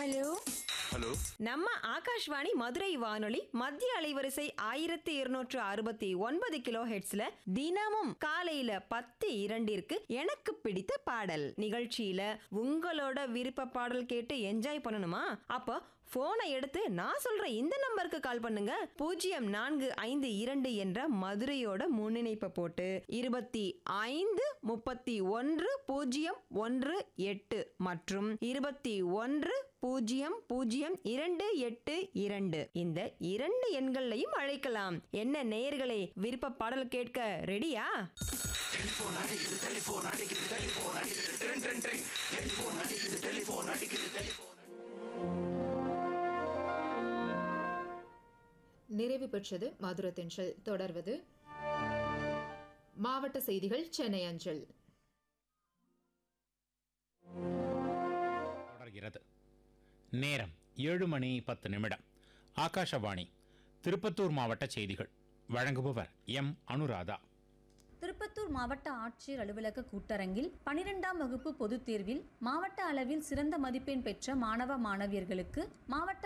hello hello நம்ம ஆகாஷ்வாணி மதுரை வானொலி மத்திய அலைவரிசை ஆயிரத்தி இருநூற்று அறுபத்தி ஒன்பது கிலோ ஹெட்ஸ்ல தினமும் காலையில பத்து இரண்டிற்கு எனக்கு பிடித்த பாடல் நிகழ்ச்சியில உங்களோட விருப்ப பாடல் கேட்டு என்ஜாய் பண்ணணுமா அப்போ போனை எடுத்து நான் சொல்ற இந்த நம்பருக்கு கால் பண்ணுங்க பூஜ்ஜியம் நான்கு ஐந்து இரண்டு என்ற மதுரையோட முன்னிணைப்பை போட்டு இருபத்தி ஐந்து முப்பத்தி ஒன்று பூஜ்ஜியம் ஒன்று எட்டு மற்றும் இருபத்தி ஒன்று பூஜ்ஜியம் பூஜ்ஜியம் இரண்டு எட்டு இரண்டு இந்த இரண்டு எண்கள்லையும் அழைக்கலாம் என்ன நேயர்களே விருப்ப பாடல் கேட்க ரெடியா நிறைவு பெற்றது மதுர தென்றல் தொடர்வது மாவட்ட செய்திகள் சென்னை அஞ்சல் தொடர்கிறது நேரம் ஏழு மணி பத்து நிமிடம் ஆகாஷவாணி திருப்பத்தூர் மாவட்ட செய்திகள் வழங்குபவர் எம் அனுராதா திருப்பத்தூர் மாவட்ட ஆட்சியர் அலுவலக கூட்டரங்கில் பனிரெண்டாம் வகுப்பு பொதுத் தேர்வில் மாவட்ட அளவில் சிறந்த மதிப்பெண் பெற்ற மாணவ மாணவியர்களுக்கு மாவட்ட